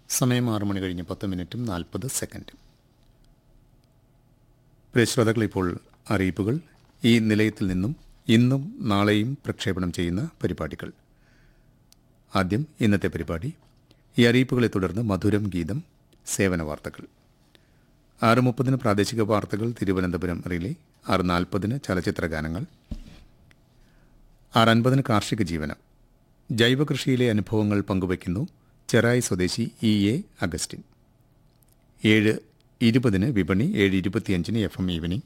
സമയം ആറ് മണി കഴിഞ്ഞ് പത്ത് മിനിറ്റും നാൽപ്പത് സെക്കൻഡും പ്രിയ ശ്രോതാക്കൾ ഇപ്പോൾ അറിയിപ്പുകൾ ഈ നിലയത്തിൽ നിന്നും ഇന്നും നാളെയും പ്രക്ഷേപണം ചെയ്യുന്ന പരിപാടികൾ ആദ്യം ഇന്നത്തെ പരിപാടി ഈ അറിയിപ്പുകളെ തുടർന്ന് മധുരം ഗീതം സേവന വാർത്തകൾ ആറ് മുപ്പതിന് പ്രാദേശിക വാർത്തകൾ തിരുവനന്തപുരം റിലേ ആറ് നാൽപ്പതിന് ചലച്ചിത്ര ഗാനങ്ങൾ ആറ് അൻപതിന് കാർഷിക ജീവനം ജൈവ കൃഷിയിലെ അനുഭവങ്ങൾ പങ്കുവയ്ക്കുന്നു ചെറായി സ്വദേശി ഇ എ അഗസ്റ്റിൻ ഏഴ് ഇരുപതിന് വിപണി ഏഴ് ഇരുപത്തിയഞ്ചിന് എഫ് എം ഈവനിംഗ്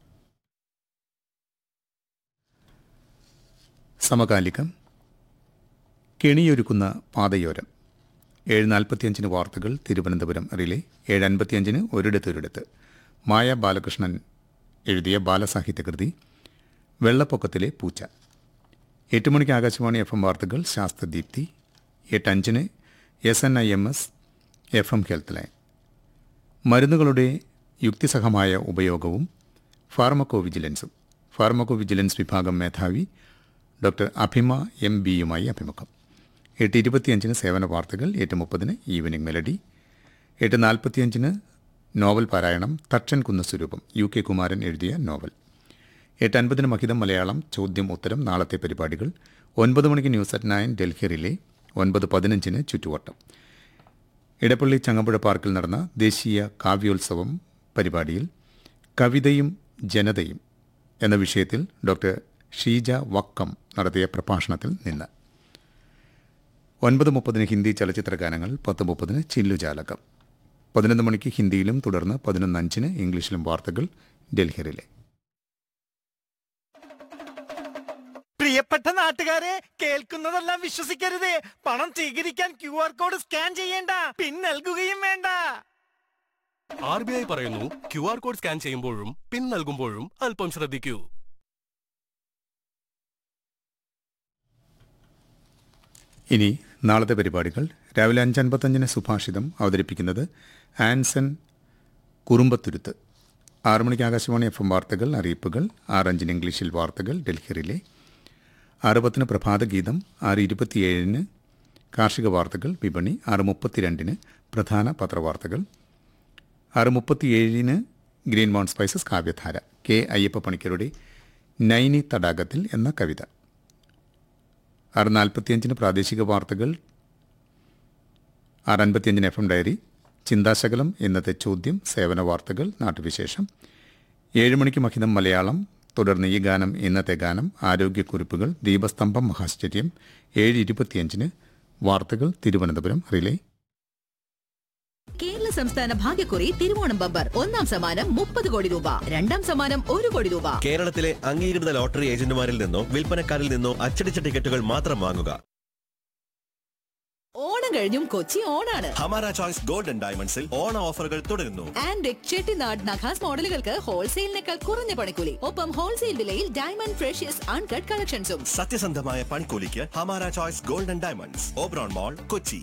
സമകാലികം കെണിയൊരുക്കുന്ന പാതയോരം ഏഴ് നാൽപ്പത്തിയഞ്ചിന് വാർത്തകൾ തിരുവനന്തപുരം റിലേ ഏഴ് അൻപത്തിയഞ്ചിന് ഒരിടത്തൊരിടത്ത് മായ ബാലകൃഷ്ണൻ എഴുതിയ ബാലസാഹിത്യകൃതി വെള്ളപ്പൊക്കത്തിലെ പൂച്ച എട്ട് മണിക്ക് ആകാശവാണി എഫ് എം വാർത്തകൾ ശാസ്ത്രദീപ്തി എട്ട് അഞ്ചിന് S N I M S F M health line മരുന്നുകളുടെ യുക്തിസഹമായ ഉപയോഗവും ഫാർമക്കോ വിജിലൻസും ഫാർമക്കോ വിജിലൻസ് വിഭാഗം മേധാവി ഡോക്ടർ അഭിമ എം ബിയുമായി അഭിമുഖം എട്ട് ഇരുപത്തിയഞ്ചിന് സേവന വാർത്തകൾ എട്ട് മുപ്പതിന് ഈവനിംഗ് മെലഡി എട്ട് നാൽപ്പത്തിയഞ്ചിന് നോവൽ പാരായണം തച്ചൻ കുന്നസ്വരൂപം യു കെ കുമാരൻ എഴുതിയ നോവൽ എട്ട് അൻപതിന് മഹിതം മലയാളം ചോദ്യം ഉത്തരം നാളത്തെ പരിപാടികൾ ഒൻപത് മണിക്ക് news at nine Delhi relay ഒൻപത് പതിനഞ്ചിന് ചുറ്റുവട്ടം ഇടപ്പള്ളി ചങ്ങമ്പുഴ പാർക്കിൽ നടന്ന ദേശീയ കാവ്യോത്സവം പരിപാടിയിൽ കവിതയും ജനതയും എന്ന വിഷയത്തിൽ ഡോക്ടർ ഷീജ വക്കം നടത്തിയ പ്രഭാഷണത്തിൽ നിന്ന് ഒൻപത് മുപ്പതിന് ഹിന്ദി ചലച്ചിത്ര ഗാനങ്ങൾ പത്ത് മുപ്പതിന് ചില്ലുജാലകം പതിനൊന്ന് മണിക്ക് ഹിന്ദിയിലും തുടർന്ന് പതിനൊന്ന് അഞ്ചിന് ഇംഗ്ലീഷിലും വാർത്തകൾ ഡൽഹിയിലെ പ്രിയപ്പെട്ട നാട്ടുകാരെ കേൾക്കുന്നതെല്ലാം വിശ്വസിക്കരുത് പണം സ്വീകരിക്കാൻ ക്യു ആർ കോഡ് സ്കാൻ ചെയ്യേണ്ട പിൻ നൽകുകയും വേണ്ട ആർ ബി ഐ പറയുന്നു ക്യു ആർ കോഡ് സ്കാൻ ചെയ്യുമ്പോഴും പിൻ നൽകുമ്പോഴും അല്പം ശ്രദ്ധിക്കൂ ഇനി നാളത്തെ പരിപാടികൾ രാവിലെ അഞ്ചൻപത്തഞ്ചിന് സുഭാഷിതം അവതരിപ്പിക്കുന്നത് ആൻസൺ കുറുമ്പത്തുരുത്ത് ആറ് മണിക്ക് ആകാശവാണി എഫ് എം വാർത്തകൾ അറിയിപ്പുകൾ ആറഞ്ചിന് ഇംഗ്ലീഷിൽ വാർത്തകൾ ഡൽഹിയിലെ ആറ് പത്തിന് പ്രഭാതഗീതം ആറ് ഇരുപത്തിയേഴിന് കാർഷിക വാർത്തകൾ വിപണി ആറ് മുപ്പത്തിരണ്ടിന് പ്രധാന പത്രവാർത്തകൾ ആറ് മുപ്പത്തിയേഴിന് ഗ്രീൻ മൗണ്ട് സ്പൈസസ് കാവ്യധാര കെ അയ്യപ്പ പണിക്കരുടെ നൈനി തടാകത്തിൽ എന്ന കവിത ആറ് നാൽപ്പത്തിയഞ്ചിന് പ്രാദേശിക വാർത്തകൾ ആറ് അൻപത്തിയഞ്ചിന് എഫ് എം ഡയറി ചിന്താശകലം ഇന്നത്തെ ചോദ്യം സേവന വാർത്തകൾ നാട്ടുവിശേഷം ഏഴ് മണിക്ക് മഹിതം മലയാളം തുടർന്ന് ഈ ഗാനം ഇന്നത്തെ ഗാനം ആരോഗ്യക്കുറിപ്പുകൾ ദീപസ്തംഭം മഹാശ്ചര്യം ഏഴ് ഇരുപത്തിയഞ്ചിന് വാർത്തകൾ തിരുവനന്തപുരം റിലേ കേരള സംസ്ഥാന ഭാഗ്യക്കുറി തിരുവോണം ബമ്പർ ഒന്നാം സമ്മാനം മുപ്പത് കോടി രൂപ രണ്ടാം സമ്മാനം ഒരു കോടി രൂപ കേരളത്തിലെ അംഗീകൃത ലോട്ടറി ഏജന്റുമാരിൽ നിന്നോ വിൽപ്പനക്കാരിൽ നിന്നോ അച്ചടിച്ച ടിക്കറ്റുകൾ മാത്രം വാങ്ങുക ഓണം കഴിഞ്ഞും കൊച്ചി ഓണാണ് ഹമാര ചോയ്സ് ഗോൾഡൻ ഡയമണ്ട്സിൽ ഓണ ഓഫറുകൾ തുടരുന്നു ആൻഡ് ചെട്ടിനാട് നഖാസ് മോഡലുകൾക്ക് ഹോൾസെയിലിനേക്കാൾ കുറഞ്ഞ പണിക്കൂലി ഒപ്പം ഹോൾസെയിൽ വിലയിൽ ഡയമണ്ട് ഫ്രഷ്യസ് അൺകട്ട് കളക്ഷൻസും സത്യസന്ധമായ പണിക്കൂലിക്ക് Hamara choice golden diamonds Oberon mall Kochi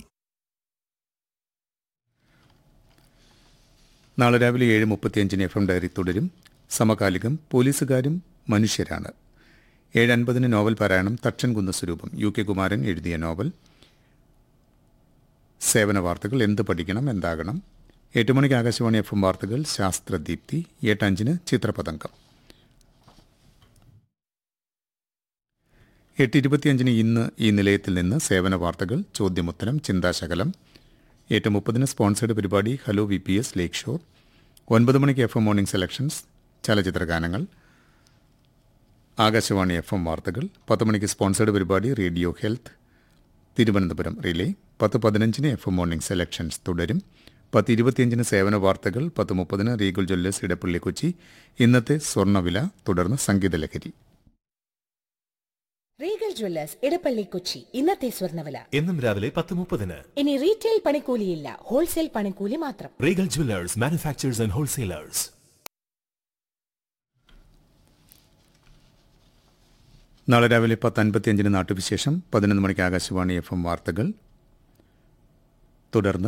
നാളെ രാവിലെ ഏഴ് മുപ്പത്തിയഞ്ചിന് എഫ് എം ഡയറി തുടരും സമകാലികം പോലീസുകാരും മനുഷ്യരാണ് ഏഴ് അൻപതിന് നോവൽ പാരായണം തച്ചൻ കുന്ന സ്വരൂപം യു കെ കുമാരൻ എഴുതിയ നോവൽ സേവന വാർത്തകൾ എന്ത് പഠിക്കണം എന്താകണം എട്ട് മണിക്ക് ആകാശവാണി എഫ് എം വാർത്തകൾ ശാസ്ത്രദീപ്തി എട്ടഞ്ചിന് ചിത്രപതംഗം എട്ട് ഇരുപത്തിയഞ്ചിന് ഇന്ന് ഈ നിലയത്തിൽ നിന്ന് സേവന വാർത്തകൾ ചോദ്യമുത്തരം ചിന്താശകലം എട്ട് മുപ്പതിന് സ്പോൺസേഡ് പരിപാടി hello V P S lakeshore ഒൻപത് മണിക്ക് എഫ് എം മോർണിംഗ് സെലക്ഷൻസ് ചലച്ചിത്ര ഗാനങ്ങൾ ആകാശവാണി എഫ് എം വാർത്തകൾ പത്ത് മണിക്ക് സ്പോൺസേഡ് പരിപാടി റേഡിയോ ഹെൽത്ത് തിരുവനന്തപുരം റിലേ പത്ത് പതിനഞ്ചിന് എഫ് എം മോർണിംഗ് സെലക്ഷൻസ് തുടരും പത്ത് ഇരുപത്തിയഞ്ചിന് സേവന വാർത്തകൾ പത്ത് മുപ്പതിന് റീഗൽ ജ്വല്ലേഴ്സ് ഇടപ്പള്ളി കൊച്ചി ഇന്നത്തെ സ്വർണ്ണവില തുടർന്ന് സംഗീതലഹരി റീഗൽ ജ്വല്ലേഴ്സ് ഇടപ്പള്ളി കൊച്ചി ഇന്നത്തെ സ്വർണ്ണവില എന്നും രാവിലെ പത്ത് മുപ്പതിന് ഇനി റീറ്റെയിൽ പണിക്കൂലിയില്ല ഹോൾസെയിൽ പണിക്കൂലി മാത്രം Regal jewellers manufacturers and wholesalers നാളെ രാവിലെ പത്ത് അൻപത്തിയഞ്ചിന് നാട്ടുവിശേഷം പതിനൊന്ന് മണിക്ക് ആകാശവാണി എഫ് എം വാർത്തകൾ തുടർന്ന്